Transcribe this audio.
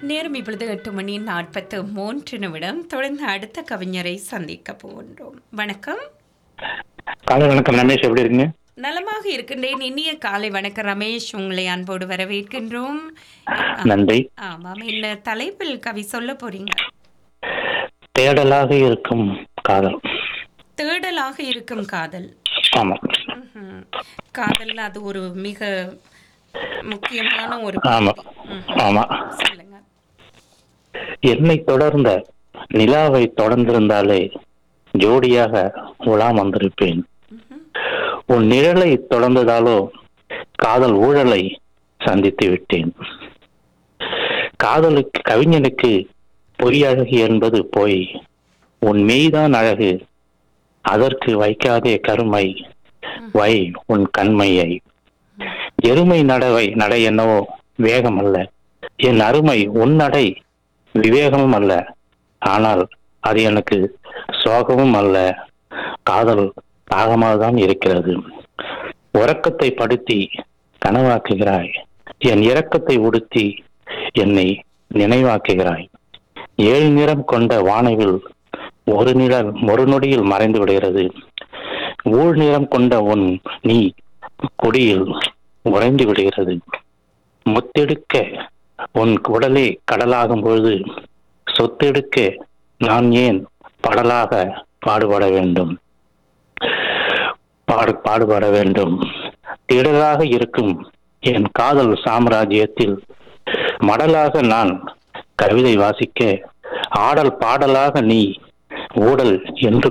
நேரம் இப்பொழுது எட்டு மணி நாற்பத்து மூன்று நிமிடம் தொடர்ந்து அடுத்த கவிஞரை சந்திக்க போகின்றோம் வணக்கம் காலை வணக்கம் ரமேஷ் எப்படி இருக்கீங்க நலமாக இருக்கின்றேன் இனிய காலை வணக்கம் ரமேஷ் உங்களை அன்போடு வரவேற்கின்றோம் நன்றி ஆமாம் என்ன தலைப்பில் கவி சொல்ல போறீங்க தேடலாக இருக்கும் காதல் தேடலாக இருக்கும் காதல் ஆமா ம்ஹும். காதல் அது ஒரு மிக முக்கியமான ஒரு ஆமா ம்ஹும். ஆமா சொல்லுங்க என்னை தொடர்ந்த நிலாவை தொடர்ந்திருந்தாலே ஜோடியாக உலாம் வந்திருப்பேன் ம்ஹும். உன் நிழலை தொடர்ந்ததாலோ காதல் ஊழலை சந்தித்து விட்டேன் காதலுக்கு கவிஞனுக்கு பொய்யழகு என்பது போய் உன் மெய்தான் அழகு அதற்கு வைக்காதே கருமை வை உன் கண்மையை எருமை நடவை நடை என்னவோ வேகம் அல்ல என் அருமை உன் நடை விவேகமும் அல்ல ஆனால் அது எனக்கு சோகமும் அல்ல காதல் தாகமாக தான் இருக்கிறது உறக்கத்தை படுத்தி கனவாக்குகிறாய் என் இரக்கத்தை உடுத்தி என்னை நினைவாக்குகிறாய் ஏழு நிறம் கொண்ட வானவில் ஒரு நிழல் ஒரு நொடியில் மறைந்து விடுகிறது ஊழ் நிறம் கொண்ட உன் நீ கொடியில் உறைந்து விடுகிறது முத்தெடுக்க உன் உடலே கடலாகும் பொழுது சொத்தெடுக்க நான் ஏன் படலாக பாடுபட வேண்டும் பாடு பாடுபட வேண்டும் திடலாக இருக்கும் என் காதல் சாம்ராஜ்யத்தில் மடலாக நான் கவிதை வாசிக்க ஆடல் பாடலாக நீ ஊடல் என்று